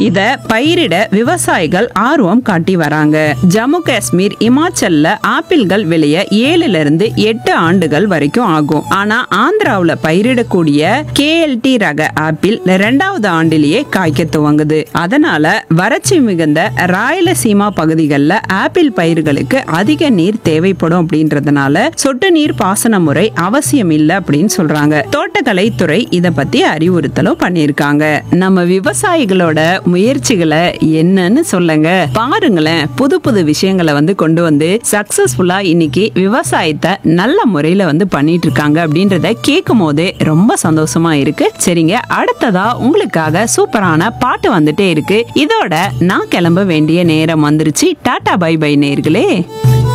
இத பயிரிட விவசாயிகள் ஆர்வம் காட்டி வராங்க ஜம்மு காஷ்மீர் இமாச்சல்ல ஆப்பிள்கள் விளைய ஏழுல இருந்து எட்டு ஆண்டுகள் வரைக்கும் ஆகும் ஆனா ஆந்திராவுல பயிரிடக்கூடிய கேஎல்டி ரக ஆப்பிள் ரெண்டாவது ஆண்டிலேயே காய்க்க துவங்குது அதனால வறட்சி மிகுந்த ராயலசீமா பகுதிகளில் ஆப்பிள் பயிர்களுக்கு அதிக நீர் தேவைப்படும் அப்படின்றதுனால சொட்டு நீர் பாசன முறை அவசியம் இல்லை அப்படின்னு சொல்றாங்க தோட்டக்கலை துறை இத பத்தி அறிவுறுத்தலும் பண்ணியிருக்காங்க நம்ம விவசாயிகளோட முயற்சிகளை என்னன்னு சொல்லுங்க பாருங்களேன் புது புது விஷயங்களை வந்து கொண்டு வந்து சக்சஸ்ஃபுல்லா இன்னைக்கு விவசாயத்தை நல்ல முறையில வந்து பண்ணிட்டு இருக்காங்க அப்படின்றத கேட்கும் போதே ரொம்ப சந்தோஷமா இருக்கு சரிங்க அடுத்ததா உங்களுக்காக சூப்பரான பாட்டு வந்துட்டே இருக்கு இதோட நான் கிளம்ப வேண்டிய நேரம் வந்துருச்சு டாடா பை பை நேர்களே